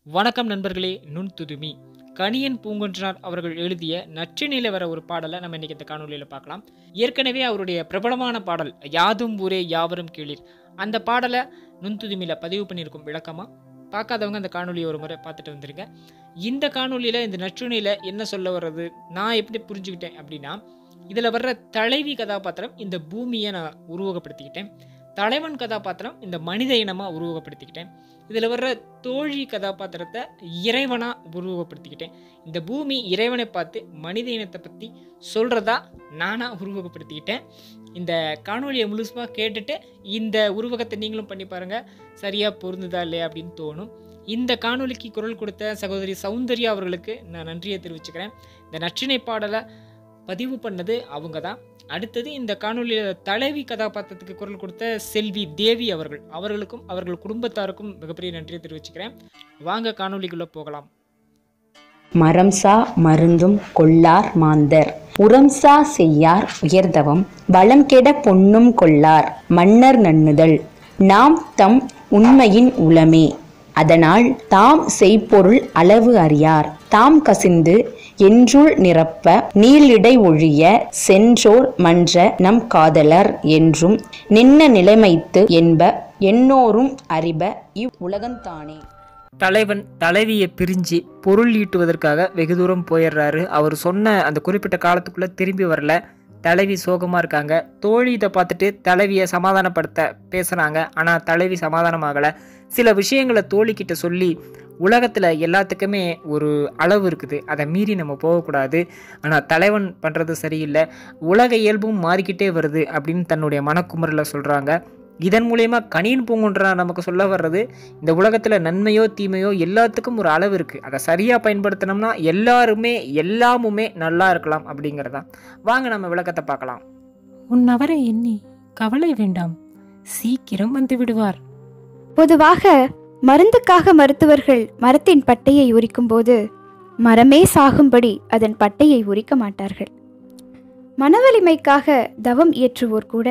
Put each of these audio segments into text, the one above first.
வணக்கம் நண்பர்களே நுண்துதுமி கணியன் பூங்கொன்றார் அவர்கள் எழுதிய நற்றினில வர ஒரு பாடலை நம்ம இன்னைக்கு இந்த காணொலியில் பார்க்கலாம் ஏற்கனவே அவருடைய பிரபலமான பாடல் யாதும் ஊரே யாவரும் கீழிர் அந்த பாடலை நுண்துதுமியில் பதிவு பண்ணியிருக்கும் விளக்கமாக பார்க்காதவங்க அந்த காணொலியை ஒரு முறை பார்த்துட்டு வந்துருங்க இந்த காணொலியில் இந்த நற்றினியில் என்ன சொல்ல வர்றது நான் எப்படி புரிஞ்சுக்கிட்டேன் அப்படின்னா இதில் வர்ற தலைவி கதாபாத்திரம் இந்த பூமியை நான் உருவகப்படுத்திக்கிட்டேன் தலைவன் கதாபாத்திரம் இந்த மனித இனமாக உருவகப்படுத்திக்கிட்டேன் இதில் வர்ற தோழி கதாபாத்திரத்தை இறைவனாக உருவகப்படுத்திக்கிட்டேன் இந்த பூமி இறைவனை பார்த்து மனித இனத்தை பற்றி சொல்கிறதா நானாக உருவகப்படுத்திக்கிட்டேன் இந்த காணொலியை முழுசுமாக கேட்டுட்டு இந்த உருவகத்தை நீங்களும் பண்ணி பாருங்கள் சரியாக பொருந்துதா இல்லையா அப்படின்னு தோணும் இந்த காணொலிக்கு குரல் கொடுத்த சகோதரி சௌந்தர்யா அவர்களுக்கு நான் நன்றியை தெரிவிச்சுக்கிறேன் இந்த நற்றினை பாடலை பதிவு பண்ணது அவங்க தான் அடுத்தது இந்த காணொலியில் தலைவி கதாபாத்திரத்துக்கு குரல் கொடுத்த செல்வி தேவி அவர்கள் அவர்களுக்கும் அவர்கள் குடும்பத்தாருக்கும் மிகப்பெரிய நன்றியை தெரிவிச்சுக்கிறேன் வாங்க காணொலிக்குள்ளே போகலாம் மரம்சா மருந்தும் கொள்ளார் மாந்தர் உரம்சா செய்யார் உயர்தவம் வளம் கெட பொன்னும் கொள்ளார் மன்னர் நன்னுதல் நாம் தம் உண்மையின் உளமே அதனால் தாம் செய்பொருள் அளவு அறியார் தாம் கசிந்து என்றுள் நிரப்ப நீளிடை ஒழிய சென்றோர் மன்ற நம் காதலர் என்றும் நின்ன நிலைமைத்து என்ப எண்ணோரும் அறிப இவ் உலகந்தானே தலைவன் தலைவியை பிரிஞ்சு பொருள் ஈட்டுவதற்காக வெகு தூரம் போயிடுறாரு அவர் சொன்ன அந்த குறிப்பிட்ட காலத்துக்குள்ளே திரும்பி வரல தலைவி சோகமாக இருக்காங்க தோழி இதை பார்த்துட்டு தலைவியை சமாதானப்படுத்த பேசுகிறாங்க ஆனால் தலைவி சமாதானமாகலை சில விஷயங்களை தோழிக்கிட்ட சொல்லி உலகத்தில் எல்லாத்துக்குமே ஒரு அளவு இருக்குது அதை மீறி நம்ம போகக்கூடாது ஆனால் தலைவன் பண்ணுறது சரியில்லை உலக இயல்பும் மாறிக்கிட்டே வருது அப்படின்னு தன்னுடைய மனக்குமுறலை சொல்கிறாங்க இதன் மூலயமா கணியன் பூங்குன்றா நமக்கு சொல்ல வர்றது இந்த உலகத்தில் நன்மையோ தீமையோ எல்லாத்துக்கும் ஒரு அளவு இருக்குது அதை சரியாக பயன்படுத்தினோம்னா எல்லாருமே எல்லாமுமே நல்லா இருக்கலாம் அப்படிங்கிறதான் வாங்க நம்ம விளக்கத்தை பார்க்கலாம் உன் அவரை எண்ணி கவலை வேண்டாம் சீக்கிரம் வந்து விடுவார் பொதுவாக மருந்துக்காக மருத்துவர்கள் மரத்தின் பட்டையை உரிக்கும்போது மரமே சாகும்படி அதன் பட்டையை உரிக்க மாட்டார்கள் மனவலிமைக்காக தவம் இயற்றுவோர் கூட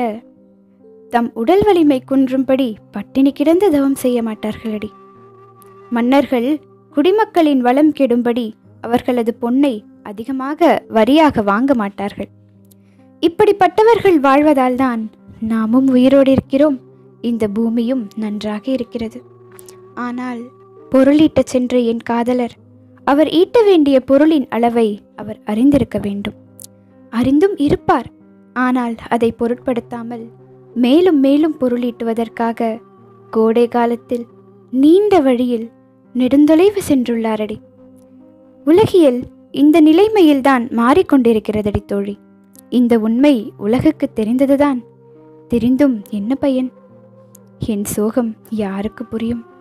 தம் உடல் வலிமை குன்றும்படி பட்டினி கிடந்து தவம் செய்ய மாட்டார்களடி மன்னர்கள் குடிமக்களின் வளம் கெடும்படி அவர்களது பொன்னை அதிகமாக வரியாக வாங்க மாட்டார்கள் இப்படிப்பட்டவர்கள் வாழ்வதால்தான் நாமும் உயிரோடு இருக்கிறோம் இந்த பூமியும் நன்றாக இருக்கிறது ஆனால் பொருளீட்ட சென்ற என் காதலர் அவர் ஈட்ட வேண்டிய பொருளின் அளவை அவர் அறிந்திருக்க வேண்டும் அறிந்தும் இருப்பார் ஆனால் அதை பொருட்படுத்தாமல் மேலும் மேலும் பொருளீட்டுவதற்காக கோடை காலத்தில் நீண்ட வழியில் நெடுந்தொலைவு சென்றுள்ளாரடி உலகியல் இந்த நிலைமையில்தான் மாறிக்கொண்டிருக்கிறதடி தோழி இந்த உண்மை உலகுக்கு தெரிந்ததுதான் தெரிந்தும் என்ன பயன் என் சோகம் யாருக்கு புரியும்